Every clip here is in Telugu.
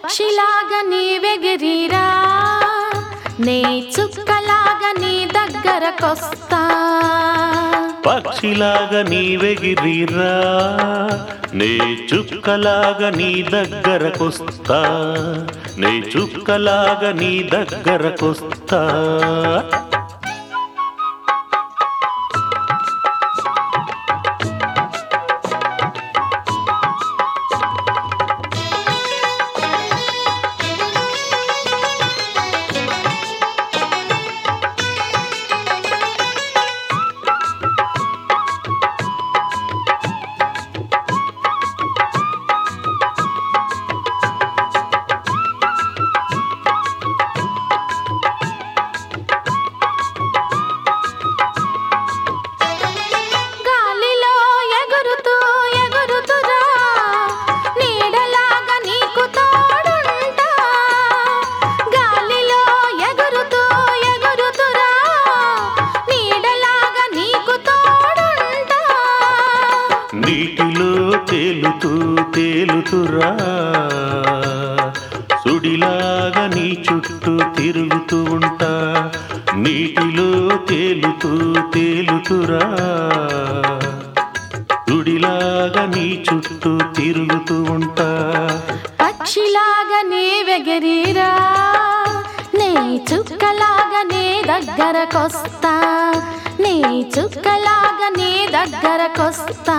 పక్షిలాగా నీవెగిరిరా నే చుక్కలాగా నీ దగ్గరకొస్తా పక్షిలాగా నీవెగిరిరా నే చుక్కలాగా నీ దగ్గరకొస్తా నే చుక్కలాగా నీ దగ్గరకొస్తా గాలిలో ఎగురుతూ ఎగురుతురా నీడలాగా నీకు తోడుంటా గాలిలో ఎగురుతూ ఎగురుతురా నీడలాగా నీకు తోడుంటా నీటిలో తేలుతూ తేలుతురా సుడిలాగా నీ చుట్టూ తిరుగుతూ ఉంటా నీటిలో తేలుతూ తేలుతురా సుడిలాగా నీ చుట్టూ తిరుగుతూ ఉంటా పక్షిలాగా నీవెగిరిరా నీ చుక్కలాగా నీ దగ్గరకొస్తా నీ చుక్కలాగా నీ దగ్గరకొస్తా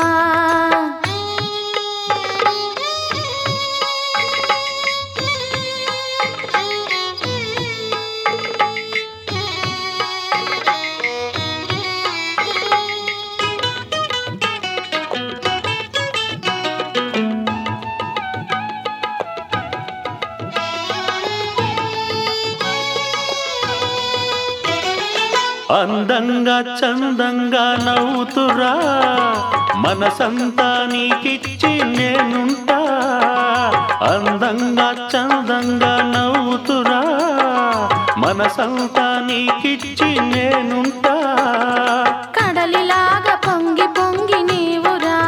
అందంగా చందంగా నవ్వుతురా మనసంతా నీకిచ్చి నేనుంటా అందంగా చందంగా నవ్వుతురా మనసంతా నీకిచ్చి నేనుంటా కడలిలాగా పొంగి పొంగి నీవురా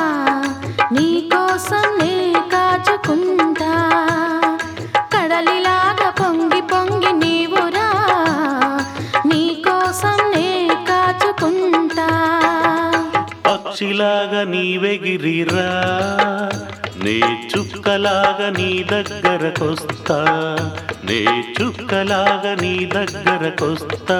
నీకోసం నే కాచుకుంటా కడలిలాగా పొంగి పొంగి నీవురా నీకోసం నే కాచుకుంటా పక్షిలాగా నీవెగిరిరా నే చుక్కలాగా నీ దగ్గరకొస్తా నే చుక్కలాగా నీ దగ్గరకొస్తా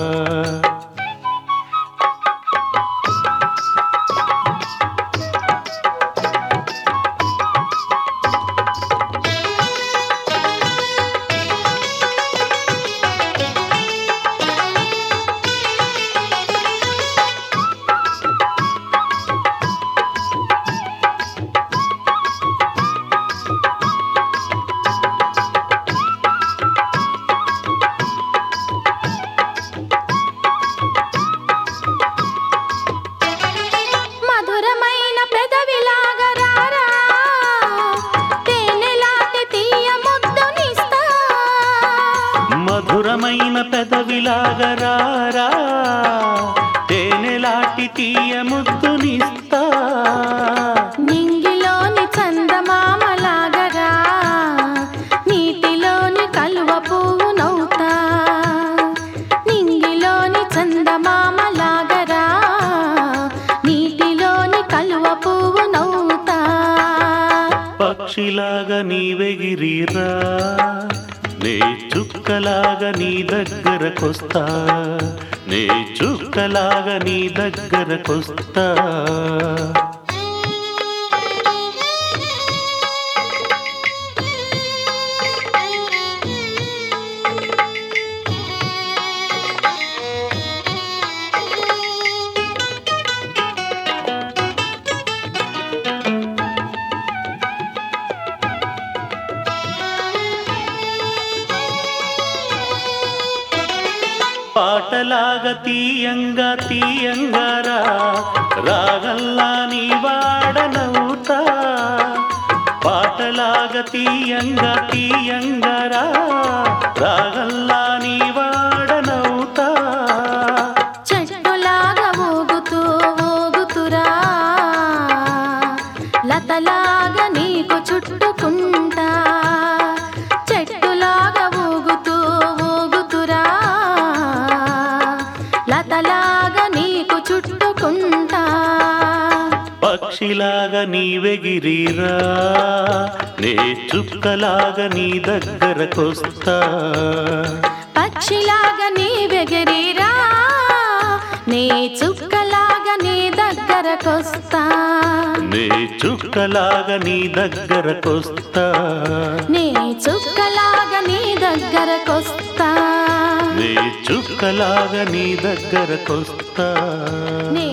మధురమైన పెదవిలాగా రారా తేనెలాంటి తీయ ముద్దునిస్తా మధురమైన పెదవిలాగా రారా తేనెలాంటి తీయ ముద్దునిస్తా నింగిలోని చందమామలాగరా నీటిలోని కలువ పువ్వు నవ్వుతా నింగిలోని చందమామలాగరా నీటిలోని కలువ పువ్వు నవ్వుతా పక్షిలాగా నీవెగిరిరా నే చుక్కలాగా నీ దగ్గరకొస్తా నే చుక్కలాగా నీ దగ్గరకొస్తా పాటలాగా తీయంగా తీయంగా రా రాగల్లా నీ వాడనవుతా పాటలాగా తీయంగా తీయంగా రా రాగల్లా నీ వాడనవుతా చెట్టులాగా ఊగుతూ ఊగుతురా లతలాగా నీకు చుట్టుకుంటా పక్షిలాగా నీవెగిరిరా నే చుక్కలాగా నీ దగ్గరకొస్తా పక్షిలాగా నీ వెగరిరా నీ చుక్కలాగా నీ దగ్గరకొస్తా నే చుక్కలాగా నీ దగ్గరకొస్తా నీ చుక్కలాగా నీ దగ్గరకొస్తా నే చుక్కలాగా నీ దగ్గరకొస్తా నీ